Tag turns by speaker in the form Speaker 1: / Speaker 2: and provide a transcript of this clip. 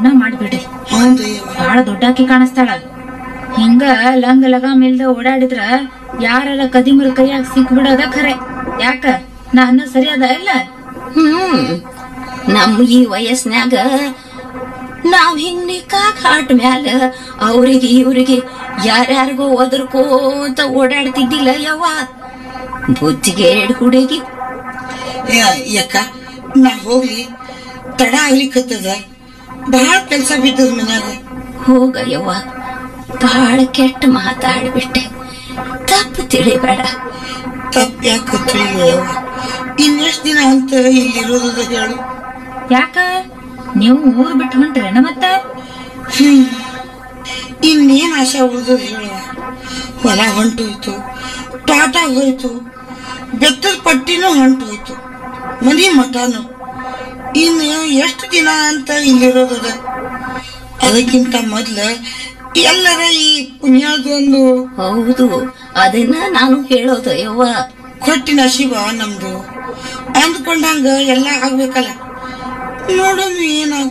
Speaker 1: ಲಗ್ನ ಮಾಡ್ಬಿಡ್ರಿ
Speaker 2: ಹೌದು ಯವ್ವ
Speaker 1: ಬಾಳ ದೊಡ್ಡಾಕಿ ಕಾಣಿಸ್ತಾಳ ಹಿಂಗ ಲಂಗ ಲಗಾಮ್ ಇಲ್ದ ಓಡಾಡಿದ್ರ ಯಾರ ಕದಿಮರ ಕೈಯಾಗ ಸಿಕ್ಬಿಡೋದ ಖರೆ ಯಾಕ ನಾ ಅನ್ನೋ ಸರಿ ಅದ ಇಲ್ಲ
Speaker 3: ಹ್ಮ್ ನಮ್ ಈ ವಯಸ್ನ್ಯಾಗ ನಾವ್ ಹಿಂಗ್ ನಿಕ್ಕಾಕ್ ಹಾಟ್ ಮ್ಯಾಲ ಅವ್ರಿಗೆ ಇವ್ರಿಗೆ ಯಾರ್ಯಾರಿಗೋ ಒದರ್ಕೋತ ಓಡಾಡ್ತಿದ್ದಿಲ್ಲ ಯವ್ವ ಬುದ್ಧಿಗೆ ಎಡ್ ಹುಡುಗಿ
Speaker 2: ಯ- ಯಕ್ಕ ನಾ ಹೋಗ್ಲಿ ತಡ ಆಗ್ಲಿಕ್ಕತ್ತದ ಬಹಳ ಕೆಲ್ಸ ಬಿದ್ದದ ಮನ್ಯಾಗ
Speaker 3: ಹೋಗ ಯವ್ವ ಬಹಳ ಕೆಟ್ಟ ಮಾತಾಡ್ಬಿಟ್ಟೆ ತಪ್ಪು ತಿಳಿಬೇಡ
Speaker 2: ತಪ್ಪ ಯಾಕೆ ತಿಳಿಯವ ಇನ್ನೆಷ್ಟ್ ದಿನ ಅಂತ ಇಲ್ಲಿರೋದ ಹೇಳು
Speaker 1: ಯಾಕ ನೀವು ಊರ್ ಬಿಟ್ಟು ಹೊಂಟ್ರೇನ ಮತ್ತ
Speaker 2: ಹ್ಮ್ ಇನ್ನೇನ್ ಆಶೆ ಉಳ್ದದ ಹೇಳುವ ಹೊಲ ಹೊಂಟೋಯ್ತು ತೋಟ ಹೋಯ್ತು ಬೆತ್ತದ ಪಟ್ಟಿನೂ ಹೊಂಟೋಯ್ತು ಮನಿ ಮಠನು ಇನ್ನು ಎಷ್ಟು ದಿನ ಅಂತ ಇಲ್ಲಿರೋದದ ಅದಕ್ಕಿಂತ ಮೊದ್ಲ ಎಲ್ಲರ ಈ ಪುಣ್ಯದೊಂದು
Speaker 3: ಹೌದು ಅದನ್ನ ನಾನು ಹೇಳೋದು ಯವ್ವ
Speaker 2: ಕೊಟ್ಟಿ ನಶೀಬ ನಮ್ದು ಅಂದ್ಕೊಂಡಂಗ ಎಲ್ಲ ಆಗ್ಬೇಕಲ್ಲ ನೋಡೋಣ ಏನಾಗ